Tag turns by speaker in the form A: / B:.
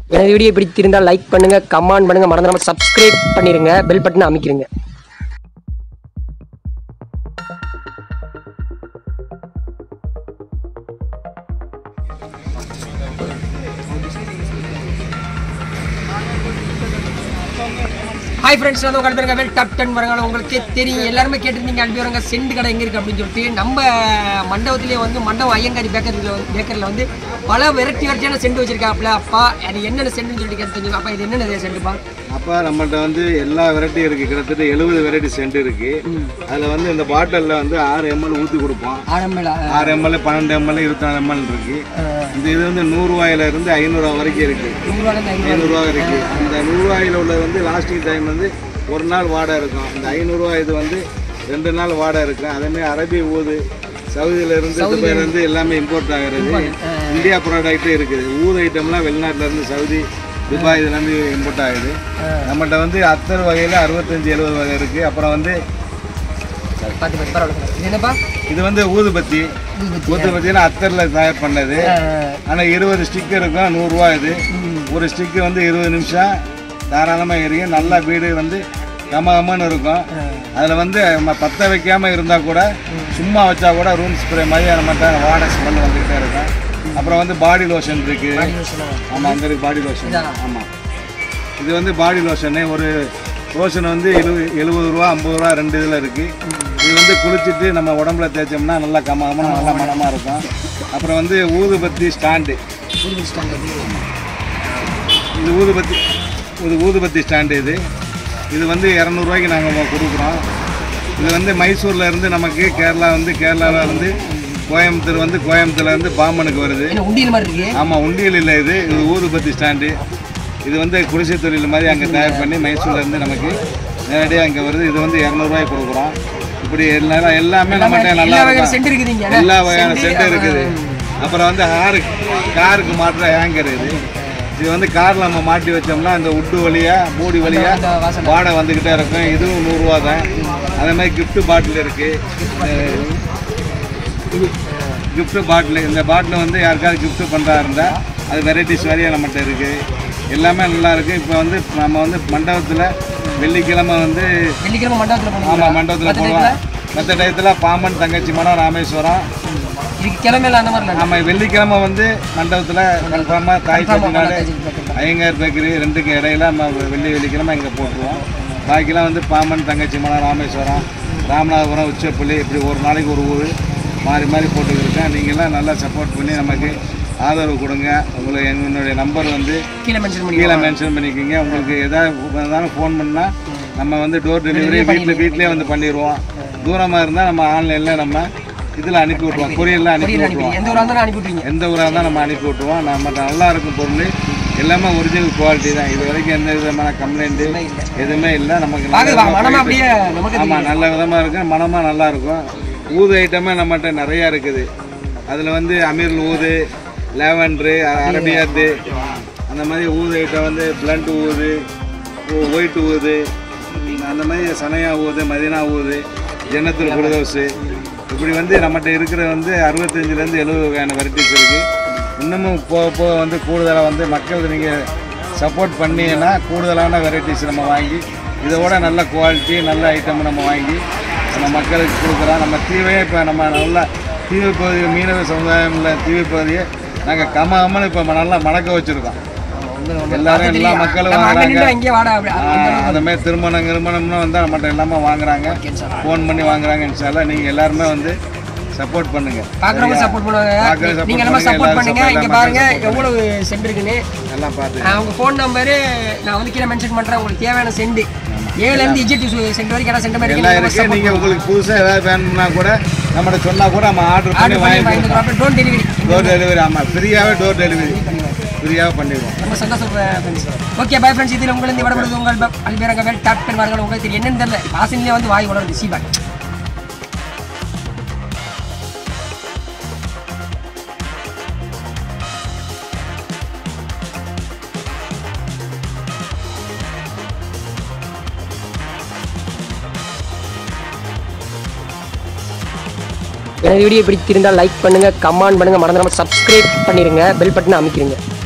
A: எனது வீடியோ பிடித்திருந்தால் லைக் பண்ணுங்க கமெண்ட் பண்ணுங்க மறந்துடாம சப்ஸ்கிரைப் பண்ணிருங்க பெல் பட்டனை அமைக்கிறீங்க ஹாய் ஃப்ரெண்ட்ஸ் வந்து உங்கள் பேருங்க வெல் டாப் டென் வரங்க உங்களுக்கு தெரியும் எல்லாருமே கேட்டிருந்தீங்க அனுப்பி வரங்க செண்டு கடை எங்கே இருக்குது அப்படின்னு சொல்லிட்டு நம்ம மண்டபத்திலே வந்து மண்டபம் ஐயங்காரி பேக்கரியில் வந்து பேக்கரியில் வந்து பல வெரைட்டி வெரைட்டியான செண்டு வச்சிருக்காப்புல அப்பா அது என்னென்ன செண்டுன்னு சொல்லிட்டு கேட்டு தெரியும் அப்பா இது என்னென்ன செண்டுப்பா
B: அப்போ நம்மகிட்ட வந்து எல்லா வெரைட்டியும் இருக்குது கிட்டத்தட்ட எழுபது வெரைட்டி சென்ட் இருக்குது அதில் வந்து இந்த பாட்டிலில் வந்து ஆறு எம்எல் ஊற்றி கொடுப்போம்
A: ஆரம்பில
B: ஆறு எம்எல் பன்னெண்டு எம்எல் இருபத்தாறு எம்எல் இருக்குது இந்த இது வந்து நூறுரூவாயில இருந்து ஐநூறுரூவா வரைக்கும் இருக்குது
A: நூறுரூவாலேருந்து ஐநூறு
B: ஐநூறுரூவா இருக்குது இந்த நூறுரூவாயில் உள்ளது வந்து லாஸ்டிங் டைம் வந்து ஒரு நாள் வாடகை இருக்கும் இந்த ஐநூறுரூவா இது வந்து ரெண்டு நாள் வாடகை இருக்கும் அதேமாதிரி அரபி ஊது சவுதியில இருந்து துபாயில இருந்து எல்லாமே இம்போர்ட் ஆகிறது இந்தியா ப்ராடக்ட்டும் இருக்குது ஊது ஐட்டம்லாம் வெளிநாட்டுல இருந்து சவுதி துபாய் இதுலேருந்து இம்போர்ட் ஆகுது நம்மகிட்ட வந்து அத்தர் வகையில் அறுபத்தஞ்சு எழுபது வகை இருக்குது அப்புறம் வந்து
A: பார்த்து பார்த்து பரவாயில்ல இது என்னப்பா
B: இது வந்து ஊதுபத்தி ஊதுபத்தினா அத்தரில் தயார் பண்ணது ஆனால் இருபது ஸ்டிக் இருக்கும் நூறுரூவா இது ஒரு ஸ்டிக்கு வந்து இருபது நிமிஷம் தாராளமாக எரியும் நல்லா வீடு வந்து கம கமன்னு இருக்கும் அதில் வந்து நம்ம பற்ற வைக்காமல் இருந்தால் கூட சும்மா வச்சா கூட ரூம் ஸ்ப்ரே மாதிரி நம்மகிட்ட வாடை ஸ்மெல் வந்துக்கிட்டே இருக்கும் அப்புறம் வந்து பாடி லோஷன் இருக்குது ஆமாம் அங்கே இருக்கு பாடி லோஷன் ஆமாம் இது வந்து பாடி லோஷனு ஒரு லோஷன் வந்து எழுபது எழுபது ரூபா ஐம்பது ரூபா ரெண்டு இதில் இருக்குது இது வந்து குளிச்சுட்டு நம்ம உடம்புல தேய்ச்சோம்னா நல்லா கம கமன்னு நல்லா மனமாக இருக்கும் அப்புறம் வந்து ஊதுபத்தி ஸ்டாண்டு இது ஊதுபத்தி இது ஊதுபத்தி ஸ்டாண்டு இது இது வந்து இரநூறுவாய்க்கு நாங்கள் கொடுக்குறோம் இது வந்து மைசூரில் இருந்து நமக்கு கேரளா வந்து கேரளாவில் இருந்து கோயம்புத்தூர் வந்து கோயம்புத்தூர்ல இருந்து பாம்பனுக்கு வருது
A: என்ன உண்டியல் மாதிரி இருக்கு
B: ஆமாம் உண்டியல் இல்லை இது இது ஊதுபத்தி ஸ்டாண்டு இது வந்து குடிசை தொழில் மாதிரி அங்கே தயார் பண்ணி மைசூர்ல இருந்து நமக்கு நேரடியாக இங்கே வருது இது வந்து இரநூறுவாய்க்கு கொடுக்குறோம் இப்படி எல்லா எல்லாமே நம்மகிட்ட நல்லா
A: எல்லா வகையான
B: இருக்கும்
A: செண்டு இருக்குதுங்க
B: எல்லா வகையான செட்டு இருக்குது அப்புறம் வந்து காரு காருக்கு மாட்டுற ஹேங்கர் இது இது வந்து காரில் நம்ம மாட்டி வச்சோம்னா அந்த உட்டு வழியாக மூடி வழியாக
A: அந்த வாசனை
B: வாடகை வந்துக்கிட்டே இருக்கும் இதுவும் நூறுரூவா தான் அதே மாதிரி கிஃப்ட் பாட்டில் இருக்குது கிஃப்ட் பாட்டில் இந்த பாட்டில் வந்து யாருக்காவது gift பண்ணுறா இருந்தால் அது வெரைட்டிஸ் வரையாக நம்மகிட்ட இருக்குது எல்லாமே நல்லா இருக்குது இப்போ வந்து நம்ம வந்து மண்டபத்தில் வெள்ளிக்கிழமை வந்து
A: வெள்ளிக்கிழமை மண்டபத்தில் போகணும்
B: ஆமாம் மண்டபத்தில் போடுவோம் மற்ற டயத்தில் பாம்பன் தங்கச்சி மடம் ராமேஸ்வரம்
A: இதுக்கு கிழமையில அந்த மாதிரி இல்லை
B: நம்ம வெள்ளிக்கிழமை வந்து மண்டபத்தில் கன்ஃபார்மாக தாய் செட்டிநாடு ஐயங்கார் பேக்கரி ரெண்டுக்கும் இடையில நம்ம வெள்ளி வெள்ளிக்கிழமை இங்கே போட்டுருவோம் பாக்கிலாம் வந்து பாம்பன் தங்கச்சி மடம் ராமேஸ்வரம் ராமநாதபுரம் உச்சப்பள்ளி இப்படி ஒரு நாளைக்கு ஒரு ஊர் மாறி மாறி போட்டுக்கிருக்கேன் நீங்கள்லாம் நல்லா சப்போர்ட் பண்ணி நமக்கு ஆதரவு கொடுங்க உங்களுக்கு என்னுடைய நம்பர் வந்து
A: கீழே மென்ஷன் பண்ணி
B: கீழே மென்ஷன் பண்ணிக்கோங்க உங்களுக்கு எதாவது ஃபோன் பண்ணால் நம்ம வந்து டோர் டெலிவரி வீட்டில் வீட்டிலே வந்து பண்ணிடுவோம் தூரமாக இருந்தால் நம்ம ஆன்லைனில் நம்ம இதில் அனுப்பி விட்ருவோம் கொரியரில் அனுப்பி விட்ருவோம்
A: எந்த ஒரு இருந்தாலும் அனுப்பி விட்டுருங்க
B: எந்த ஊராக இருந்தால் நம்ம அனுப்பி விட்ருவோம் நம்ம நல்லா இருக்கும் பொருள் எல்லாமே ஒரிஜினல் குவாலிட்டி தான் இது வரைக்கும் எந்த விதமான கம்ப்ளைண்ட்டு எதுவுமே இல்லை நமக்கு நல்ல
A: பார்க்குது
B: விதமா
A: மனமா
B: போயிட்டு
A: அப்படியே நமக்கு
B: ஆமாம் நல்ல விதமாக இருக்கும் மனமாக நல்லா இருக்கும் ஊது ஐட்டமே நம்மகிட்ட நிறையா இருக்குது அதில் வந்து அமீர் ஊது லேவண்ட்ரு அரபியாத்து அந்த மாதிரி ஊது ஐட்டம் வந்து பிளண்ட் ஊது ஒயிட் ஊது அந்த மாதிரி சனையா ஊது மதினா ஊது ஜன்னத்துல் குருதோஸு இப்படி வந்து நம்மகிட்ட இருக்கிற வந்து அறுபத்தஞ்சிலேருந்து எழுபது வகையான வெரைட்டிஸ் இருக்குது இன்னமும் போக போக வந்து கூடுதலாக வந்து மக்கள் நீங்கள் சப்போர்ட் பண்ணீங்கன்னா கூடுதலான வெரைட்டிஸ் நம்ம வாங்கி இதோட நல்ல குவாலிட்டி நல்ல ஐட்டம் நம்ம வாங்கி நம்ம மக்களுக்கு கொடுக்குறோம் நம்ம தீவையே இப்போ நம்ம நல்லா தீவு பகுதி மீனவ சமுதாயம்ல தீவு பகுதியை நாங்கள் கம கமன்னு இப்போ நல்லா மணக்க வச்சுருக்கோம் எல்லாரும் எல்லா மக்களும்
A: நம்ம அங்க
B: வாங்குறாங்க
A: நின்று இங்கே வாடா அப்படி
B: அந்த மாதிரி திருமணம் திருமணம்னு வந்தால் நம்மகிட்ட எல்லாமே வாங்குறாங்க ஃபோன் பண்ணி வாங்குறாங்க இன்ஷால்லா நீங்கள் எல்லாருமே வந்து சப்போர்ட் பண்ணுங்க
A: பார்க்குறவங்க சப்போர்ட்
B: பார்க்கறவங்க
A: பண்ணுவாங்க
B: support
A: நீங்க நம்ம
B: பண்ணுங்க,
A: சப்போர்ட்
B: எல்லாரும்
A: பண்ணுங்க
B: support
A: இங்க
B: எல்லாம்
A: பாருங்க
B: support
A: எவ்வளவு சென்ட் இருக்குன்னு
B: எல்லாம் பார்த்து
A: அவங்க ஃபோன் நம்பரு நான் வந்து கீழே மென்ஷன் பண்றேன் உங்களுக்கு தேவையான செண்டு ஏழுல இருந்து இஜெட் சென்ட் வரைக்கும் எல்லாம் சென்ட் மாதிரி
B: எல்லாம் இருக்கு நீங்கள் உங்களுக்கு புதுசாக ஏதாவது வேணும்னா கூட நம்மகிட்ட சொன்னால் கூட நம்ம ஆர்டர் பண்ணி
A: ஆர்டர் பண்ணி
B: வாங்கி
A: வாங்கி டோன் டெலிவரி
B: டோர் டெலிவரி ஆமாம் ஃப்ரீயாகவே டோர் டெலிவரி ஃப்ரீயாக பண்ணிடுவோம்
A: ரொம்ப சந்தோஷம் ஃப்ரெண்ட்ஸ் ஓகே பை ஃப்ரெண்ட்ஸ் இதில் உங்களுக்கு விடப்படுது உங்கள் அல்பேரங்க வேல் டாப் டென் வார்கள் உங்களுக்கு தெரியும் என்னன்னு தெரியல வாசனிலே வந்து வாய் உணர்ந்து சீபாய் எனது வீடியோ பிடித்திருந்தால் லைக் பண்ணுங்க கமெண்ட் பண்ணுங்க மறந்துடாம சப்ஸ்கிரைப் பண்ணிருங்க பெல் பட்டனை அமைக்கிறீங்க